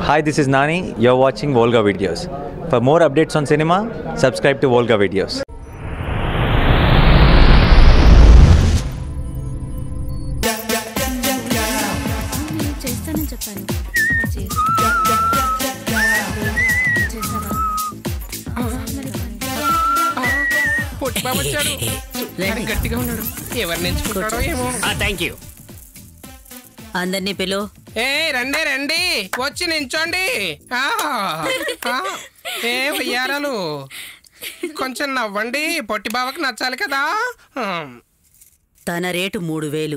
Hi, this is Nani. You're watching Volga Videos. For more updates on cinema, subscribe to Volga Videos. నేను చేస్తానని చెప్పాను చేసి- చేశారా? పొట్టిబాబు వచ్చాడు కానీ గట్టిగా ఉన్నాడు ఎవరిని ఎంచుకుంటాడో ఏమో థ్యాంక్ యూ అందరినీ పిలు ఏ రండి రండి వచ్చి నించోండి ఆ, ఆ, ఏ వయ్యారాలు కొంచెం నవ్వండి పొట్టి బావకి నచ్చాలి కదా ఆ, తన రేటు మూడు వేలు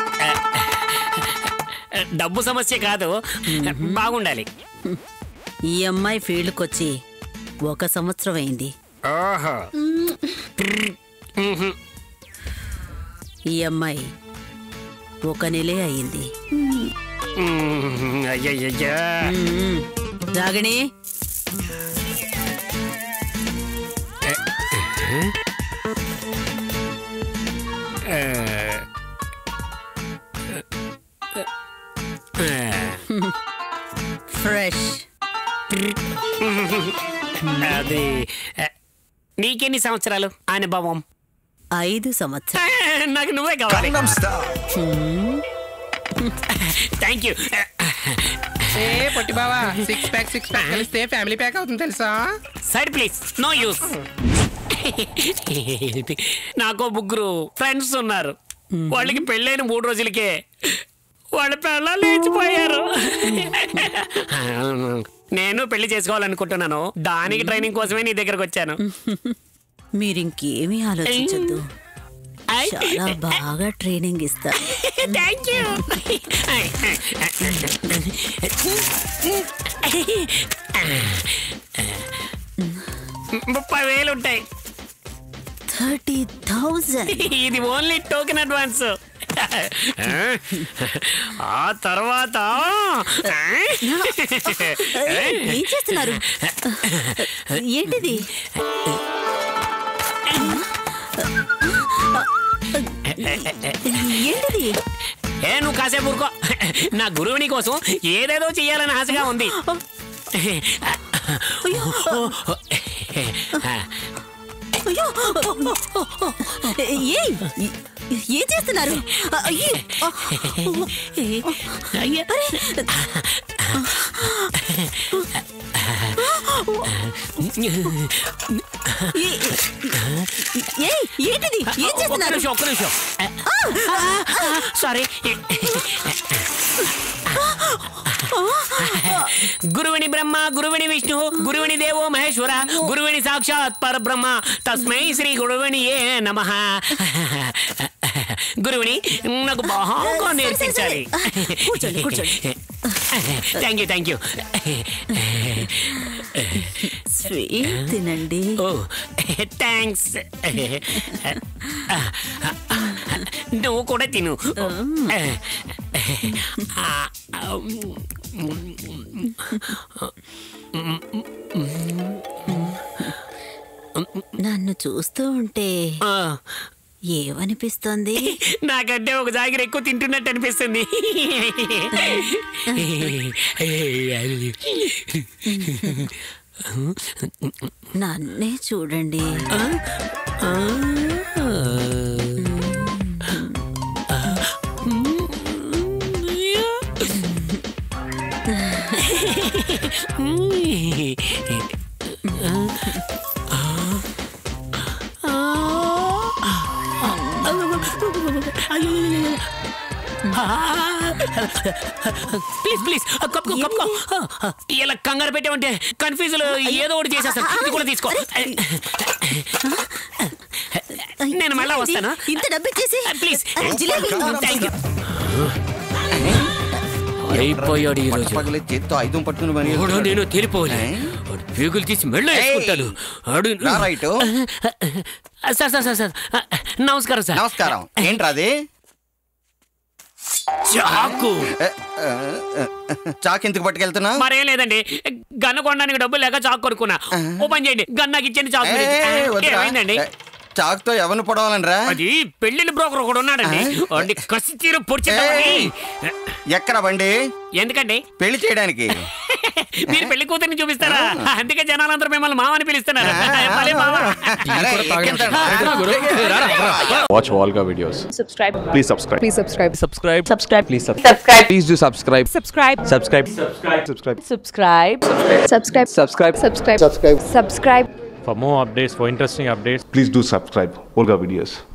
డబ్బు సమస్య కాదు బాగుండాలి ఈ అమ్మాయి ఫీల్డ్కి వచ్చి ఒక సంవత్సరం అయింది ఓహో ఈ అమ్మాయి ఒక నెలే అయింది మ్మ్, అయ్యయ్యయ్యా. మ్మ్. రాగిణి ఫ్రెష్ అది ఆ, నీకెన్ని సంవత్సరాలు అనుభవం ఐదు సంవత్సరం నాకు నువ్వే కావాలి థ్యాంక్ యూ ఏ పొట్టి బావా సిక్స్ ప్యాక్ సిక్స్ ప్యాక్ కలిస్తే ఫ్యామిలీ ప్యాక్ అవుతుంది తెలుసా సైడ్ ప్లీజ్ నో యూస్ నాకు ముగ్గురు ఫ్రెండ్స్ ఉన్నారు వాళ్ళకి పెళ్ళైన మూడు రోజులకే వాళ్ళ పిల్లలు లేచిపోయారు నేను పెళ్లి చేసుకోవాలనుకుంటున్నాను దానికి ట్రైనింగ్ కోసమే నీ దగ్గరకు వచ్చాను మీరింకేమీ ఆలోచించద్దు చాలా బాగా ట్రైనింగ్ ఇస్తారు థ్యాంక్ యూ ముప్పై వేలు ఉంటాయి థర్టీ థౌజండ్ ఇది ఓన్లీ టోకెన్ అడ్వాన్స్ ఆ తర్వాత ఏం చేస్తున్నారు ఏంటిది ఏంటిది ఏ నువ్వు కాసేపు ఊరుకో నా గురువుని కోసం ఏదేదో చెయ్యాలని ఆశగా ఉంది అయ్యో ఏయ్ ఏం చేస్తున్నారు అయ్యో అయ్యా. ఏయ్ ఏంటిది ఏం ఒక్క చేస్తున్నారు నిమిషం ఒక్క నిమిషం సారీ గురువిని బ్రహ్మ గురువిని విష్ణు గురువిని దేవో మహేశ్వర గురువిని సాక్షాత్ పరబ్రహ్మ తస్మై శ్రీ గురువిని ఏ నమ గురువిని నాకు బాగా నేర్పించాలి కూర్చోండి, కూర్చోండి. Thank you thank you sweet తినండి ఓ థ్యాంక్స్ నువ్వు కూడా తిను నన్ను చూస్తూ ఉంటే ఏమనిపిస్తోంది నాకంటే ఒక జాగిర ఎక్కువ తింటున్నట్టు అనిపిస్తుంది నన్నే చూడండి ప్లీజ్ ప్లీజ్ కప్పుకో కప్పుకో ఇలా కంగారు పెట్టామంటే కన్ఫ్యూజ్ ఏదో ఒకటి చేసేస్తాను ఇది కూడా తీసుకో నేను మళ్ళా వస్తాను ఇంత డబ్బు ఇచ్చేసి ప్లీజ్ జిలేబీ. థ్యాంక్ యూ అయిపోయాడు ఈ రోజు పగలే చేత్తో ఐదు పట్టుకుని పని ఎవడో చేస్తున్నాడు. నేను తెలిపోలే వాడు పేగులు తీసి మెళ్ళ వేసుకుంటాను ఆడు రా right. Sir sir sir sir నమస్కారం సార్ నమస్కారం ఏంట్రా అది చాకు ఏ, ఏ, ఏ, చాకు ఎందుకు పట్టుకెళ్తున్నా మరేం లేదండి గన్న కొనడానికి డబ్బులు లేక చాకు కొనుక్కున్నా ఓ పని చేయండి గన్ నాకు ఇచ్చేయండి చాకు గురించి. ఏమైందండి చాకుతో ఎవరిని పొడవాలనరా అది పెళ్లిళ్ళ బ్రోకర్ ఒకడు ఉన్నాడండి వాడిని కసి తీరు పొడిచేద్దామని ఎక్కడ బండి ఎందుకండి పెళ్లి చేయడానికి మీరు పెళ్లి కూతురిని చూపిస్తారా అందుకే జనాలందరూ మిమ్మల్ని మామ అని పిలుస్తున్నారు భలే మామ. అరే, ఎక్కించండి. Watch Volga videos. subscribe Please subscribe. please subscribe Subscribe. subscribe Please subscribe. subscribe Please do subscribe. subscribe subscribe Subscribe. subscribe subscribe Subscribe. subscribe subscribe subscribe For more updates, for interesting updates, Please do subscribe. Volga videos.